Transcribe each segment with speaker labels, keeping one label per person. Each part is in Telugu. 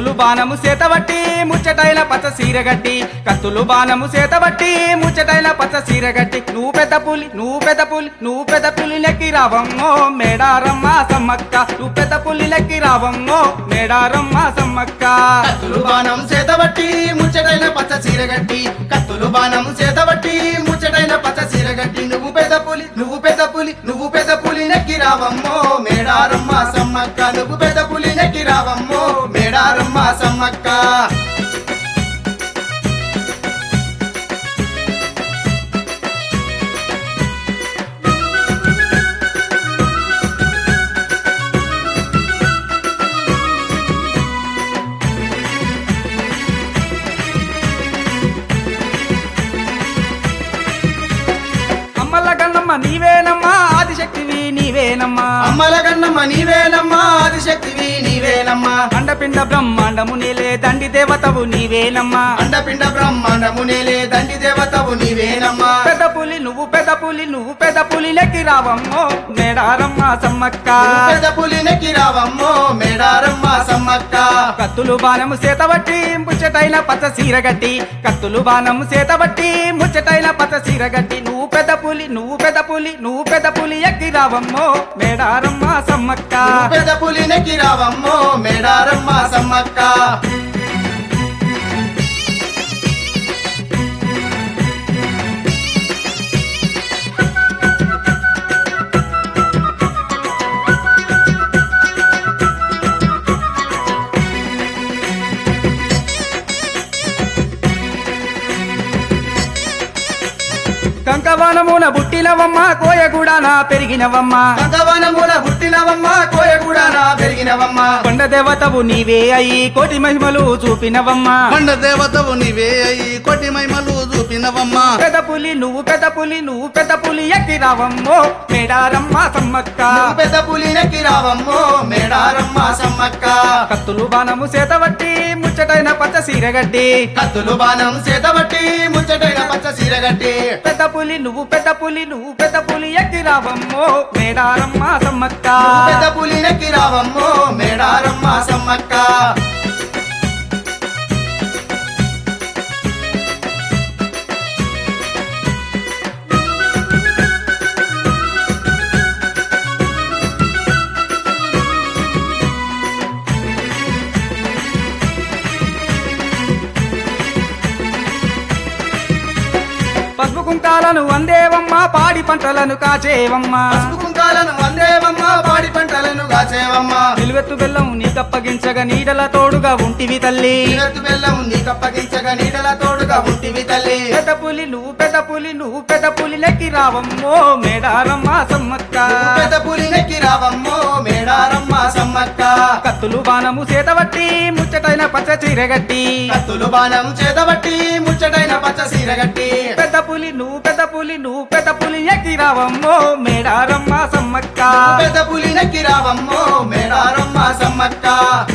Speaker 1: కత్తులు బాణము చేతబట్టి ముచ్చటైన పచ్చ సీరగట్టి కత్తులు బాణము చేతబట్టి ముచ్చటైన పచ్చ సీరగట్టి నువ్వు పెద్ద పులి నువ్వు పెద్ద పులి నువ్వు పెద్ద పులి లెక్కి రావమ్మో మేడారమ్మ సమ్మక్క నువ్వు పెద్ద పులి లెక్కి రావమ్మో మేడారమ్మ సమ్మక్క
Speaker 2: కత్తులు బాణం చేతబట్టి ముచ్చటైన పచ్చ చీరగట్టి కత్తులు బాణం చేతబట్టి ముచ్చటైన పచ్చ చీరగట్టి నువ్వు పెద్ద పులి నువ్వు పెద్ద పులి నువ్వు పెద్ద పులి నెక్కి రావమ్మో మేడారమ్మ సమ్మక్క నువ్వు పెద్ద పులి నెక్కి రావమ్మో మేడారమ్మ సమ్మక్క
Speaker 1: అమ్మల గన్నమ్మ నీవేనమ్మా ఆదిశక్తివి నీవేనమ్మా
Speaker 2: అమ్మల కన్నమ్మ నీవేనమ్మా ఆదిశక్తివి నీవేనమ్మా
Speaker 1: అండపిండ బ్రహ్మాండము నీలే దండి దేవతవు నీవేనమ్మా
Speaker 2: అండపిండ బ్రహ్మాండము నేలే దండి దేవతవు నీవేనమ్మా
Speaker 1: పెద్ద పులి నువ్వు పెద్ద పులి నువ్వు పెద్ద పులి లెక్కి రావమ్మో మేడారమ్మ సమ్మక్క
Speaker 2: నువ్వు పెద్ద పులి నెక్కి రావమ్మో మేడారమ్మ సమ్మక్క
Speaker 1: కత్తులు బాణము చేతబట్టి ముచ్చటైన పచ్చ సీరగట్టి కత్తులు బాణము చేతబట్టి ముచ్చటైన పచ్చ సీరగట్టి నువ్వు పెద్ద పులి నువ్వు పెద్ద పులి నువ్వు పెద్ద పులి ఎక్కి రావమ్మో మేడారమ్మ సమ్మక్క
Speaker 2: నువ్వు పెద్ద పులి నెక్కి రావమ్మో మేడారమ్మ సమ్మక్క
Speaker 1: కంకవనమున బుట్టినవమ్మ కోయగూడాన పెరిగినవమ్మ
Speaker 2: భగవనమున పుట్టినవమ్మ కోయగూడాన పెరిగినవమ్మ
Speaker 1: కొండ దేవతవు నీవే అయి కోటి మహిమలు చూపినవమ్మ
Speaker 3: కొండ దేవతవు నీవే అయి కోటి మహిమలు చూపినవమ్మా
Speaker 1: పెద్ద పులి నువ్వు పెద్ద పులి నువ్వు పెద్ద పులి ఎక్కి రావమ్మో మేడారమ్మ సమ్మక్క
Speaker 2: నువ్వు పెద్ద పులి నెక్కి రావమ్మో మేడారమ్మ సమ్మక్క
Speaker 1: కత్తులు బాణము చేతబట్టి ముచ్చటైన పచ్చ సీరగడ్డి
Speaker 2: కత్తులు బాణం చేతబట్టి ముచ్చటైన పచ్చ సీరగట్టి
Speaker 1: పెద్ద పులి నువ్వు పెద్ద పులి నువ్వు పెద్ద పులి ఎక్కి రావమ్మో మేడారమ్మ సమ్మక్క
Speaker 2: నువ్వు పెద్ద పులి నెక్కి రావమ్మో మేడారమ్మ సమ్మక్క
Speaker 1: పసుపు కుంకాలను వందేవమ్మ పాడి పంటలను కాచేవమ్మ
Speaker 2: పసుపు కుంకాలను వందేవమ్మ పాడి పంటలను కాచేవమ్మ
Speaker 1: నిలువెత్తు బెల్లం నీకప్పగించగా నీడల తోడుగా ఉంటివి తల్లి
Speaker 2: నీరత్తు బెల్లం నీకప్పగించగా నీడల తోడుగా ఉంటివి తల్లి
Speaker 1: పెద్ద పులి నువ్వు పెద్ద పులి నువ్వు పెద్ద పులి లెక్కి రావమ్మో మేడారమ్మ సమ్మక్క
Speaker 2: నువ్వు పెద్ద పులి నెక్కి రావమ్మో మేడారమ్మ సమ్మక్క
Speaker 1: కత్తులు బాణము చేతబట్టి ముచ్చటైన పచ్చ చీరగట్టి
Speaker 2: కత్తులు బాణం చేతబట్టి ముచ్చటైన పచ్చ సీరగట్టి
Speaker 1: పెద్ద పులి నువ్వు పెద్ద పులి నువ్వు పెద్ద పులి ఎక్కి రావమ్మో మేడారమ్మ సమ్మక్క
Speaker 2: నువ్వు పెద్ద పులి నెక్కి రావమ్మో మేడారమ్మ సమ్మక్క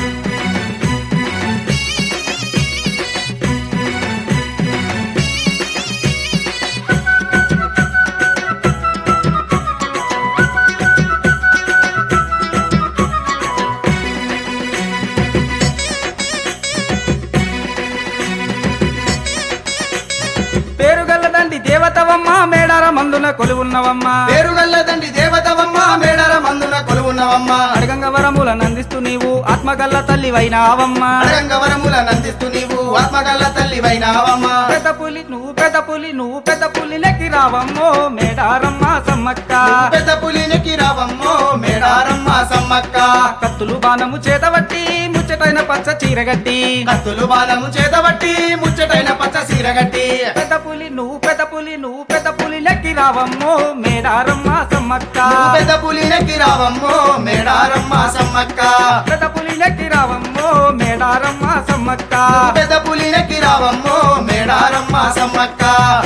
Speaker 1: పేరుగల్లదండి దేవతవమ్మ మేడార మందున కొలువున్నవమ్మ
Speaker 2: పేరుగల్లదండి దేవతవమ్మ మేడార మందున కొలువున్నవమ్మ
Speaker 1: అడగంగ వరముల నందిస్తూ నీవు ఆత్మగల్ల తల్లి వైనావమ్మ
Speaker 2: అడగంగవరముల నందిస్తూ నీవు ఆత్మగల్ల తల్లి వైనావమ్మ
Speaker 1: పెద్ద పులి నువ్వు పెద్ద పులి నువ్వు పెద్ద పులి లెక్కి రావమ్మో మేడారమ్మ సమ్మక్క
Speaker 2: నువ్వు పెద్ద పులి నెక్కి రావమ్మో మేడారమ్మ సమ్మక్క
Speaker 1: కత్తులు బాణము చేతబట్టి ముచ్చటైన పచ్చ చీరగట్టి
Speaker 2: కత్తులు బాణము చేతబట్టి ముచ్చటైన పచ్చ సీరగట్టి
Speaker 1: పెద్ద పులి నువ్వు పెద్ద పులి నువ్వు పెద్ద పులి లెక్కి రావమ్మో మేడారమ్మ సమ్మక్క
Speaker 2: నువ్వు పెద్ద పులి నెక్కి రావమ్మో మేడారమ్మ సమ్మక్క
Speaker 1: పెద్ద పులి లెక్కి రావమ్మో మేడారమ్మ సమ్మక్క
Speaker 2: నువ్వు పెద్ద పులి నెక్కి రావమ్మో మేడారమ్మ సమ్మక్క